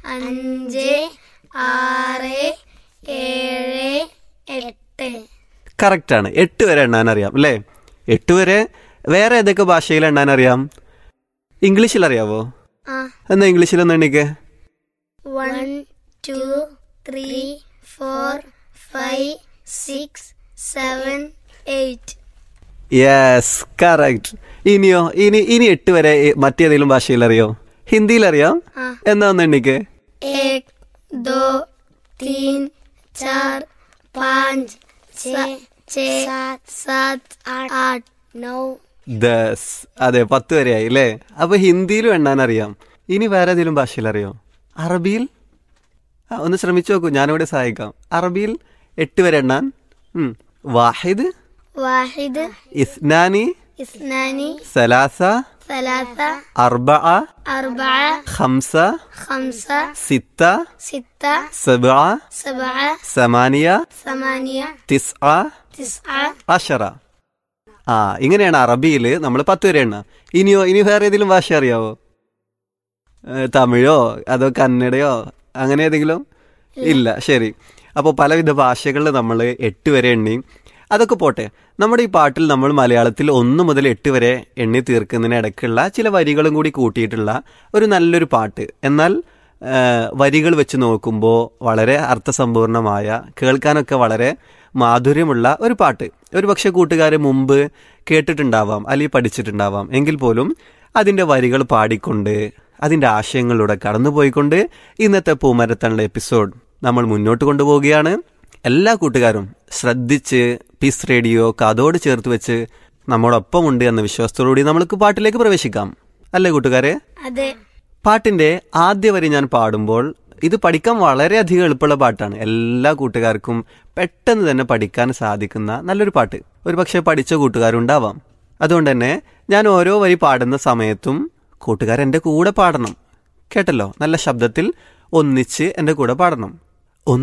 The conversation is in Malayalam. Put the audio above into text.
അഞ്ച് ആറ് ഏഴ് എട്ട് കറക്റ്റാണ് എട്ട് വരെ എണ്ണാൻ അറിയാം അല്ലേ എട്ട് വരെ വേറെ ഏതൊക്കെ ഭാഷയിൽ എണ്ണാൻ അറിയാം ഇംഗ്ലീഷിൽ അറിയാവോ ആ എന്നാ ഇംഗ്ലീഷിൽ ഒന്ന് എണ്ണിക്കേ one two three four five six seven eight yes correct ഇനിയോ ഇനി ഇനി എട്ട് വരെ ഏ- മറ്റേതെങ്കിലും ഭാഷയിൽ അറിയോ ഹിന്ദിയിൽ അറിയാം ആ. എന്നാ ഒന്ന് എണ്ണിക്കേ एक दो तीन चार पाँच छः छः सात सात आठ नौ ദസ് അതെ പത്ത് വരെയായി അല്ലേ അപ്പൊ ഹിന്ദിയിലും എണ്ണാൻ അറിയാം ഇനി വേറെ ഏതെങ്കിലും ഭാഷയിൽ അറിയോ അറബിയിൽ ആ, ഒന്ന് ശ്രമിച്ചു നോക്കൂ ഞാനിവിടെ സഹായിക്കാം അറബിയിൽ എട്ട് വരെ എണ്ണാൻ ഉം. വാഹിദ് واحد ഇസ്നാനി اثنان സലാസ ثلاثة അർബ أربعة ഖംസ خمسة സിത്ത ستة സബ سبعة സമാനിയ ثمانية തിസ് تسعة അഷറ ആ ഇങ്ങനെയാണ് അറബിയിൽ നമ്മൾ പത്ത് വരെ എണ്ണ ഇനിയോ ഇനി വേറെ ഏതെങ്കിലും ഭാഷ അറിയാവോ ഏ, തമിഴോ അതോ കന്നഡയോ അങ്ങനെ ഏതെങ്കിലും ഇല്ല ശരി അപ്പോൾ പലവിധ ഭാഷകളിൽ നമ്മൾ എട്ട് വരെ എണ്ണി അതൊക്കെ പോട്ടെ നമ്മുടെ ഈ പാട്ടിൽ നമ്മൾ മലയാളത്തിൽ ഒന്ന് മുതൽ എട്ട് വരെ എണ്ണി തീർക്കുന്നതിന് ഇടയ്ക്കുള്ള ചില വരികളും കൂടി കൂട്ടിയിട്ടുള്ള ഒരു നല്ലൊരു പാട്ട് എന്നാൽ ആ, വരികൾ വെച്ച് നോക്കുമ്പോൾ വളരെ അർത്ഥസമ്പൂർണമായ കേൾക്കാനൊക്കെ വളരെ മാധുര്യമുള്ള ഒരു പാട്ട് ഒരു പക്ഷേ കൂട്ടുകാർ മുമ്പ് കേട്ടിട്ടുണ്ടാവാം അല്ലെങ്കിൽ പഠിച്ചിട്ടുണ്ടാവാം എങ്കിൽ പോലും അതിൻ്റെ വരികൾ പാടിക്കൊണ്ട് അതിൻ്റെ ആശയങ്ങളിലൂടെ കടന്നുപോയിക്കൊണ്ട് ഇന്നത്തെ പൂമരത്തണുള്ള എപ്പിസോഡ് നമ്മൾ മുന്നോട്ട് കൊണ്ടുപോവുകയാണ് എല്ലാ കൂട്ടുകാരും ശ്രദ്ധിച്ച് പീസ് റേഡിയോ കാതോട് ചേർത്ത് വെച്ച് നമ്മോടൊപ്പം ഉണ്ട് എന്ന വിശ്വാസത്തോടുകൂടി നമ്മൾക്ക് പാട്ടിലേക്ക് പ്രവേശിക്കാം അല്ലേ കൂട്ടുകാരെ അതെ പാട്ടിന്റെ ആദ്യ വരി ഞാൻ പാടുമ്പോൾ ഇത് പഠിക്കാൻ വളരെയധികം എളുപ്പമുള്ള പാട്ടാണ് എല്ലാ കൂട്ടുകാർക്കും പെട്ടെന്ന് തന്നെ പഠിക്കാൻ സാധിക്കുന്ന നല്ലൊരു പാട്ട് ഒരു പക്ഷേ പഠിച്ച കൂട്ടുകാരുണ്ടാവാം അതുകൊണ്ട് തന്നെ ഞാൻ ഓരോ വരി പാടുന്ന സമയത്തും കൂട്ടുകാർ എൻ്റെ കൂടെ പാടണം കേട്ടല്ലോ നല്ല ശബ്ദത്തിൽ ഒന്നിച്ച് എൻ്റെ കൂടെ പാടണം